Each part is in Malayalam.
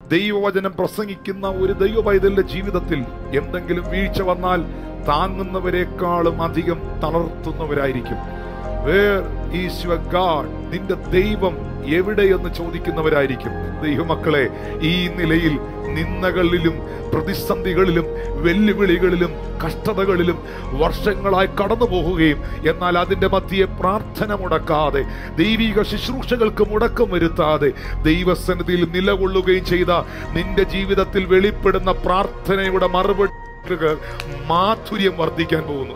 ദൈവവചനം പ്രസംഗിക്കുന്ന ഒരു ദൈവ പൈതലിന്റെ ജീവിതത്തിൽ എന്തെങ്കിലും വീഴ്ച വന്നാൽ താങ്ങുന്നവരെക്കാളും അധികം തളർത്തുന്നവരായിരിക്കും വേർ ഈസ് യുവർ ഗാഡ് നിന്റെ ദൈവം എവിടെയെന്ന് ചോദിക്കുന്നവരായിരിക്കും ദൈവമക്കളെ ഈ നിലയിൽ നിന്ദകളിലും പ്രതിസന്ധികളിലും വെല്ലുവിളികളിലും കഷ്ടതകളിലും വർഷങ്ങളായി കടന്നു പോകുകയും എന്നാൽ അതിന്റെ മധ്യയെ പ്രാർത്ഥന മുടക്കാതെ ദൈവിക ശുശ്രൂഷകൾക്ക് മുടക്കം വരുത്താതെ ദൈവസന്നിധിയിൽ നിലകൊള്ളുകയും ചെയ്ത നിന്റെ ജീവിതത്തിൽ വെളിപ്പെടുന്ന പ്രാർത്ഥനയുടെ മറുപടി മാധുര്യം വർദ്ധിക്കാൻ പോകുന്നു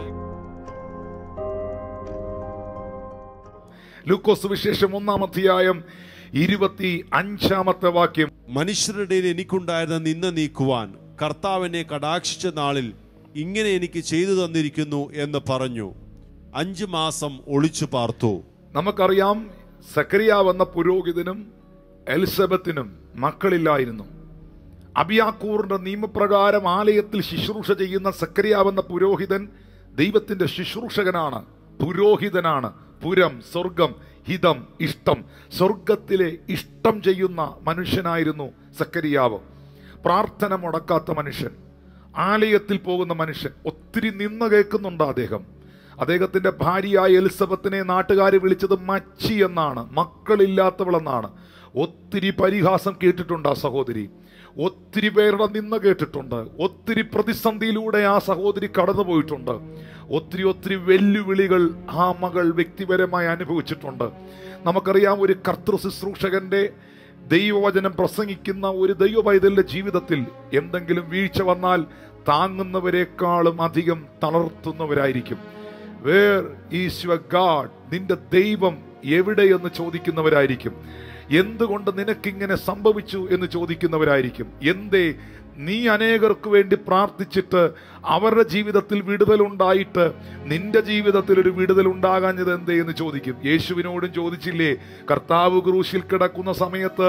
ലൂക്കോസ് വിശേഷം ഒന്നാം അധ്യായം ഇരുപത്തി അഞ്ചാമത്തെ വാക്യം മനുഷ്യരുടെ ഇടയിൽ എനിക്കുണ്ടായിരുന്ന നിന്ന നീക്കുവാൻ കർത്താവിനെ കടാക്ഷിച്ച നാളിൽ ഇങ്ങനെ എനിക്ക് ചെയ്തു തന്നിരിക്കുന്നു എന്ന് പറഞ്ഞു അഞ്ചു മാസം ഒളിച്ചു പാർത്തു നമുക്കറിയാം സക്രിയാവ് എന്ന പുരോഹിതനും എലിസബത്തിനും മക്കളില്ലായിരുന്നു അബിയാക്കൂറിന്റെ നിയമപ്രകാരം ആലയത്തിൽ ശുശ്രൂഷ ചെയ്യുന്ന സക്രിയാവ് എന്ന പുരോഹിതൻ ദൈവത്തിന്റെ ശുശ്രൂഷകനാണ് പുരോഹിതനാണ് പുരം സ്വർഗം ഹിതം ഇഷ്ടം സ്വർഗത്തിലെ ഇഷ്ടം ചെയ്യുന്ന മനുഷ്യനായിരുന്നു സക്കരിയാവ് പ്രാർത്ഥന മുടക്കാത്ത മനുഷ്യൻ ആലയത്തിൽ പോകുന്ന മനുഷ്യൻ ഒത്തിരി നിന്ന് കേൾക്കുന്നുണ്ട് അദ്ദേഹം അദ്ദേഹത്തിന്റെ ഭാര്യയായ എലിസബത്തിനെ നാട്ടുകാർ വിളിച്ചത് മച്ചി എന്നാണ് മക്കളില്ലാത്തവളെന്നാണ് ഒത്തിരി പരിഹാസം കേട്ടിട്ടുണ്ട് ആ സഹോദരി ഒത്തിരി പേരുടെ നിന്ന് കേട്ടിട്ടുണ്ട് ഒത്തിരി പ്രതിസന്ധിയിലൂടെ ആ സഹോദരി കടന്നുപോയിട്ടുണ്ട് ഒത്തിരി ഒത്തിരി വെല്ലുവിളികൾ ആ മകൾ വ്യക്തിപരമായി അനുഭവിച്ചിട്ടുണ്ട് നമുക്കറിയാം ഒരു കർത്തൃ ശുശ്രൂഷകന്റെ ദൈവവചനം പ്രസംഗിക്കുന്ന ഒരു ദൈവ പൈതലിന്റെ ജീവിതത്തിൽ എന്തെങ്കിലും വീഴ്ച വന്നാൽ താങ്ങുന്നവരെക്കാളും അധികം തളർത്തുന്നവരായിരിക്കും വേർ ഈസ് യുവർ ഗാഡ് നിന്റെ ദൈവം എവിടെയെന്ന് ചോദിക്കുന്നവരായിരിക്കും എന്തുകൊണ്ട് നിനക്കിങ്ങനെ സംഭവിച്ചു എന്ന് ചോദിക്കുന്നവരായിരിക്കും എന്തേ നീ അനേകർക്ക് വേണ്ടി പ്രാർത്ഥിച്ചിട്ട് അവരുടെ ജീവിതത്തിൽ വിടുതലുണ്ടായിട്ട് നിന്റെ ജീവിതത്തിൽ ഒരു വിടുതൽ ഉണ്ടാകാഞ്ഞത് എന്തേ എന്ന് ചോദിക്കും യേശുവിനോടും ചോദിച്ചില്ലേ കർത്താവ് ക്രൂശിൽ കിടക്കുന്ന സമയത്ത്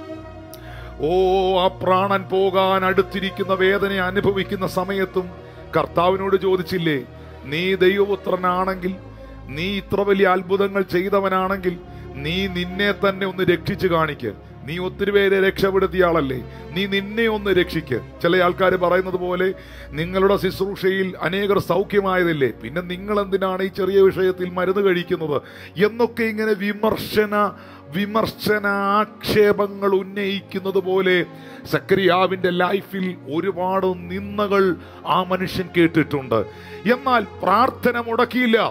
ഓ ആ പ്രാണൻ പോകാൻ അടുത്തിരിക്കുന്ന വേദന അനുഭവിക്കുന്ന സമയത്തും കർത്താവിനോട് ചോദിച്ചില്ലേ നീ ദൈവപുത്രനാണെങ്കിൽ നീ ഇത്ര വലിയ അത്ഭുതങ്ങൾ ചെയ്തവനാണെങ്കിൽ നീ നിന്നെ തന്നെ ഒന്ന് രക്ഷിച്ചു കാണിക്ക് നീ ഒത്തിരി പേരെ രക്ഷപ്പെടുത്തിയ ആളല്ലേ നീ നിന്നെ ഒന്ന് രക്ഷിക്ക് ചില ആൾക്കാർ പറയുന്നത് പോലെ നിങ്ങളുടെ ശുശ്രൂഷയിൽ അനേകർ സൗഖ്യമായതല്ലേ പിന്നെ നിങ്ങൾ എന്തിനാണ് ഈ ചെറിയ വിഷയത്തിൽ മരുന്ന് കഴിക്കുന്നത് എന്നൊക്കെ ഇങ്ങനെ വിമർശന വിമർശന ആക്ഷേപങ്ങൾ ഉന്നയിക്കുന്നത് പോലെ സക്രിയാവിന്റെ ലൈഫിൽ ഒരുപാട് നിന്ദകൾ ആ മനുഷ്യൻ കേട്ടിട്ടുണ്ട് എന്നാൽ പ്രാർത്ഥന മുടക്കിയില്ല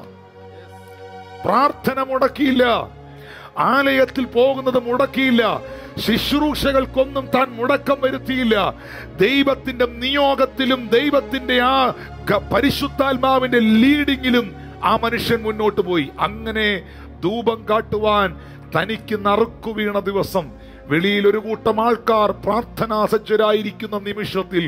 പ്രാർത്ഥന മുടക്കിയില്ല ആലയത്തിൽ പോകുന്നത് മുടക്കിയില്ല ശുശ്രൂഷകൾക്കൊന്നും താൻ മുടക്കം വരുത്തിയില്ല ദൈവത്തിന്റെ നിയോഗത്തിലും ദൈവത്തിന്റെ ആ ക- പരിശുദ്ധാത്മാവിന്റെ ലീഡിങ്ങിലും ആ മനുഷ്യൻ മുന്നോട്ട് പോയി അങ്ങനെ ധൂപം കാട്ടുവാൻ തനിക്ക് നറുക്കു വീണ ദിവസം വെളിയിൽ ഒരു കൂട്ടം ആൾക്കാർ പ്രാർത്ഥനാസജ്ജരായിരിക്കുന്ന നിമിഷത്തിൽ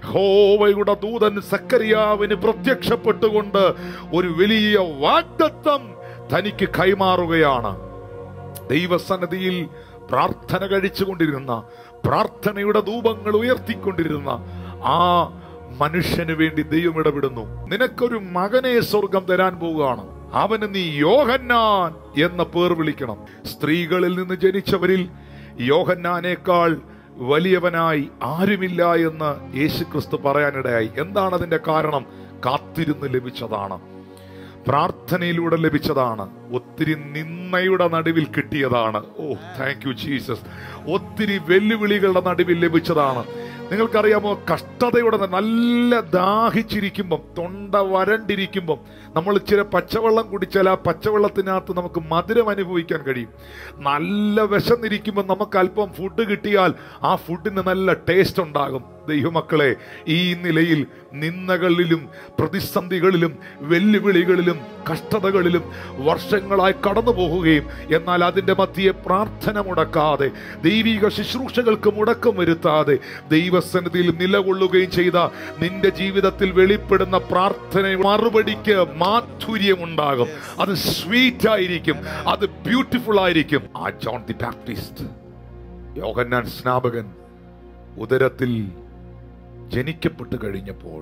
ഹോവയുടെ ദൂതൻ സക്കരിയാവിന് പ്രത്യക്ഷപ്പെട്ടുകൊണ്ട് ഒരു വലിയ വാഗ്ദത്തം തനിക്ക് കൈമാറുകയാണ് ദൈവസന്നിധിയിൽ പ്രാർത്ഥന കഴിച്ചുകൊണ്ടിരുന്ന പ്രാർത്ഥനയുടെ ധൂപങ്ങൾ ഉയർത്തിക്കൊണ്ടിരുന്ന ആ മനുഷ്യന് വേണ്ടി ദൈവം ഇടപെടുന്നു നിനക്കൊരു മകനെ സ്വർഗം തരാൻ പോവുകയാണ് അവന് നീ യോഹന്നാൻ എന്ന പേർ വിളിക്കണം സ്ത്രീകളിൽ നിന്ന് ജനിച്ചവരിൽ യോഹന്നാനേക്കാൾ വലിയവനായി ആരുമില്ല എന്ന് യേശുക്രിസ്തു പറയാനിടയായി എന്താണ് അതിന്റെ കാരണം കാത്തിരുന്ന് ലഭിച്ചതാണ് പ്രാർത്ഥനയിലൂടെ ലഭിച്ചതാണ് ഒത്തിരി നിന്നയുടെ നടുവിൽ കിട്ടിയതാണ് ഓ താങ്ക് യു ജീസസ് ഒത്തിരി വെല്ലുവിളികളുടെ നടുവിൽ ലഭിച്ചതാണ് നിങ്ങൾക്കറിയാമോ കഷ്ടതയുടെ ന- നല്ല ദാഹിച്ചിരിക്കുമ്പം തൊണ്ട വരണ്ടിരിക്കുമ്പം നമ്മൾ ഇച്ചിരി പച്ചവെള്ളം കുടിച്ചാൽ ആ പച്ചവെള്ളത്തിനകത്ത് നമുക്ക് മധുരം അനുഭവിക്കാൻ കഴിയും നല്ല വിശന്നിരിക്കുമ്പോൾ നമുക്ക് അല്പം ഫുഡ് കിട്ടിയാൽ ആ ഫുഡിന് നല്ല ടേസ്റ്റ് ഉണ്ടാകും ദൈവമക്കളെ ഈ നിലയിൽ നിന്ദകളിലും പ്രതിസന്ധികളിലും വെല്ലുവിളികളിലും കഷ്ടതകളിലും വർഷങ്ങളായി കടന്നു പോകുകയും എന്നാൽ അതിൻ്റെ മധ്യയെ പ്രാർത്ഥന മുടക്കാതെ ദൈവിക ശുശ്രൂഷകൾക്ക് മുടക്കം വരുത്താതെ ദൈവസന്നിധിയിൽ നിലകൊള്ളുകയും ചെയ്ത നിന്റെ ജീവിതത്തിൽ വെളിപ്പെടുന്ന പ്രാർത്ഥന മറുപടിക്ക് മാധുര്യമുണ്ടാകും അത് സ്വീറ്റ് ആയിരിക്കും അത് ബ്യൂട്ടിഫുൾ ആയിരിക്കും ആ ജോൺ ദി ബാപ്റ്റിസ്റ്റ് യോഹന്നാൻ സ്നാപകൻ ഉദരത്തിൽ ജനിക്കപ്പെട്ട് കഴിഞ്ഞപ്പോൾ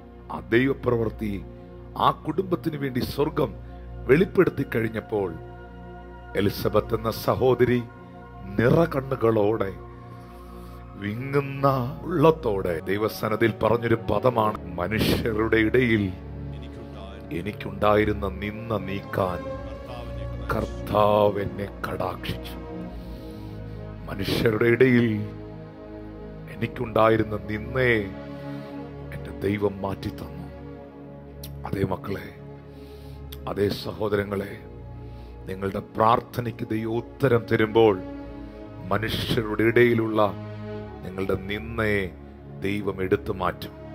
ആ ദൈവപ്രവൃത്തി ആ കുടുംബത്തിന് വേണ്ടി സ്വർഗം വെളിപ്പെടുത്തി കഴിഞ്ഞപ്പോൾ എലിസബത്ത് എന്ന സഹോദരി നിറകണ്ണുകളോടെ വിങ്ങുന്ന ഉള്ളത്തോടെ ദൈവസനത്തിൽ പറഞ്ഞൊരു പദമാണ് മനുഷ്യരുടെ ഇടയിൽ എനിക്കുണ്ടായിരുന്ന നിന്ന നീക്കാൻ കർത്താവ് എന്നെ കടാക്ഷിച്ചു മനുഷ്യരുടെ ഇടയിൽ എനിക്കുണ്ടായിരുന്ന നിന്നേ എന്റെ ദൈവം മാറ്റി തന്നു അതേ മക്കളെ അതേ സഹോദരങ്ങളെ നിങ്ങളുടെ പ്രാർത്ഥനയ്ക്ക് ദൈവം ഉത്തരം തരുമ്പോൾ മനുഷ്യരുടെ ഇടയിലുള്ള നിങ്ങളുടെ നിന്നയെ ദൈവം എടുത്തു മാറ്റും